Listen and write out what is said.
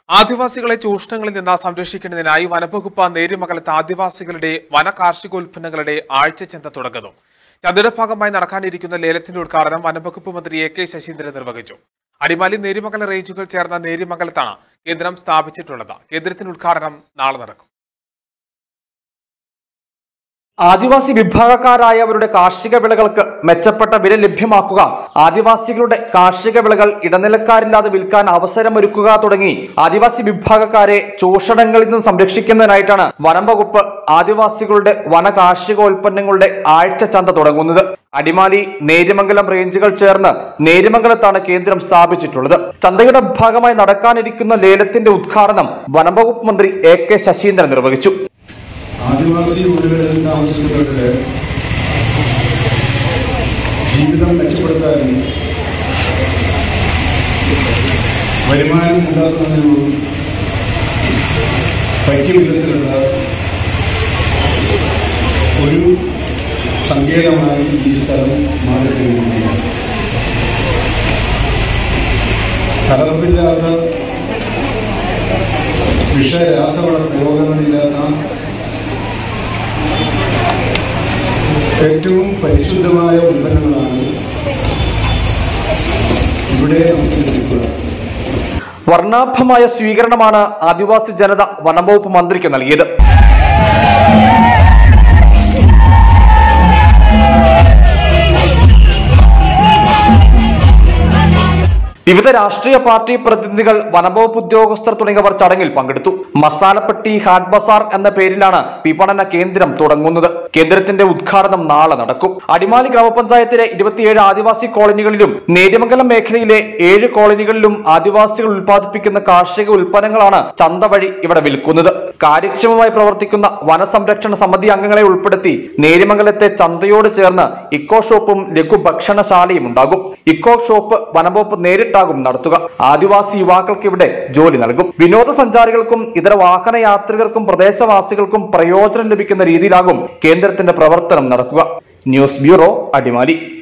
ആദിവാസികളെ ചൂഷണങ്ങളിൽ നിന്ന് സംരക്ഷിക്കുന്നതിനായി വനവകുപ്പ് നേരിമംഗലത്ത് ആദിവാസികളുടെ വന കാർഷികോൽപ്പന്നങ്ങളുടെ ആഴ്ചച്ചന്ത തുടങ്ങുന്നു ചന്തയുടെ ഭാഗമായി നടക്കാനിരിക്കുന്ന ലേലത്തിന്റെ ഉദ്ഘാടനം വനവകുപ്പ് മന്ത്രി എ കെ ശശീന്ദ്രൻ നിർവഹിച്ചു അടിമാലി നേരിമംഗല റേഞ്ചുകൾ ചേർന്ന നേരിമംഗലത്താണ് കേന്ദ്രം സ്ഥാപിച്ചിട്ടുള്ളത് കേന്ദ്രത്തിന്റെ ഉദ്ഘാടനം നാളെ നടക്കും ആദിവാസി വിഭാഗക്കാരായവരുടെ കാർഷിക വിളകൾക്ക് മെച്ചപ്പെട്ട വില ലഭ്യമാക്കുക ആദിവാസികളുടെ കാർഷിക വിളകൾ ഇടനിലക്കാരില്ലാതെ വിൽക്കാൻ അവസരമൊരുക്കുക തുടങ്ങി ആദിവാസി വിഭാഗക്കാരെ ചൂഷണങ്ങളിൽ നിന്നും സംരക്ഷിക്കുന്നതിനായിട്ടാണ് വനം വകുപ്പ് ആദിവാസികളുടെ വന കാർഷികോൽപ്പന്നങ്ങളുടെ ആഴ്ച ചന്ത തുടങ്ങുന്നത് അടിമാലി നേരിമംഗലം റേഞ്ചുകൾ ചേർന്ന് നേരിമംഗലത്താണ് കേന്ദ്രം സ്ഥാപിച്ചിട്ടുള്ളത് ചന്തയുടെ ഭാഗമായി നടക്കാനിരിക്കുന്ന ലേലത്തിന്റെ ഉദ്ഘാടനം വനംവകുപ്പ് മന്ത്രി എ കെ ശശീന്ദ്രൻ നിർവഹിച്ചു ആദിവാസി ഊരുകളിൽ താമസിക്കുന്നവരുടെ ജീവിതം മെച്ചപ്പെടുത്താനും വരുമാനം ഉണ്ടാക്കുന്നതിനും പറ്റിയ വിധത്തിലുള്ള ഒരു സങ്കേതമായി ഈ സ്ഥലം മാറിക്കഴിഞ്ഞിരിക്കുകയാണ് കലർപ്പില്ലാത്ത വിഷരാസവള പ്രയോഗങ്ങളില്ലാത്ത ഏറ്റവും പരിശുദ്ധമായ ഉൽപ്പന്നങ്ങളാണ് ഇവിടെ നമുക്ക് ലഭിക്കുക വർണ്ണാഭമായ സ്വീകരണമാണ് ആദിവാസി ജനത വനംവകുപ്പ് മന്ത്രിക്ക് നൽകിയത് വിവിധ രാഷ്ട്രീയ പാർട്ടി പ്രതിനിധികൾ വനംവകുപ്പ് ഉദ്യോഗസ്ഥർ തുടങ്ങിയവർ ചടങ്ങിൽ പങ്കെടുത്തു മസാലപ്പെട്ടി ഹാറ്റ് ബസാർ എന്ന പേരിലാണ് വിപണന കേന്ദ്രം തുടങ്ങുന്നത് കേന്ദ്രത്തിന്റെ ഉദ്ഘാടനം നാളെ നടക്കും അടിമാലി ഗ്രാമപഞ്ചായത്തിലെ ഇരുപത്തിയേഴ് ആദിവാസി കോളനികളിലും നേര്യമംഗലം മേഖലയിലെ ഏഴ് കോളനികളിലും ആദിവാസികൾ ഉൽപ്പാദിപ്പിക്കുന്ന കാർഷിക ഉൽപ്പന്നങ്ങളാണ് ചന്ത വഴി ഇവിടെ വിൽക്കുന്നത് കാര്യക്ഷമമായി പ്രവർത്തിക്കുന്ന വനസംരക്ഷണ സമിതി അംഗങ്ങളെ ഉൾപ്പെടുത്തി നേര്യമംഗലത്തെ ചന്തയോട് ചേർന്ന് ഇക്കോ ഷോപ്പും ലഘു ഭക്ഷണശാലയും ഉണ്ടാകും ഇക്കോ ഷോപ്പ് വനംവകുപ്പ് നേരിട്ടാകും നടത്തുക ആദിവാസി യുവാക്കൾക്ക് ഇവിടെ ജോലി നൽകും വിനോദസഞ്ചാരികൾക്കും ഇതര വാഹന യാത്രികർക്കും പ്രദേശവാസികൾക്കും പ്രയോജനം ലഭിക്കുന്ന രീതിയിലാകും കേന്ദ്രത്തിന്റെ പ്രവർത്തനം നടക്കുക ന്യൂസ് ബ്യൂറോ അടിമാലി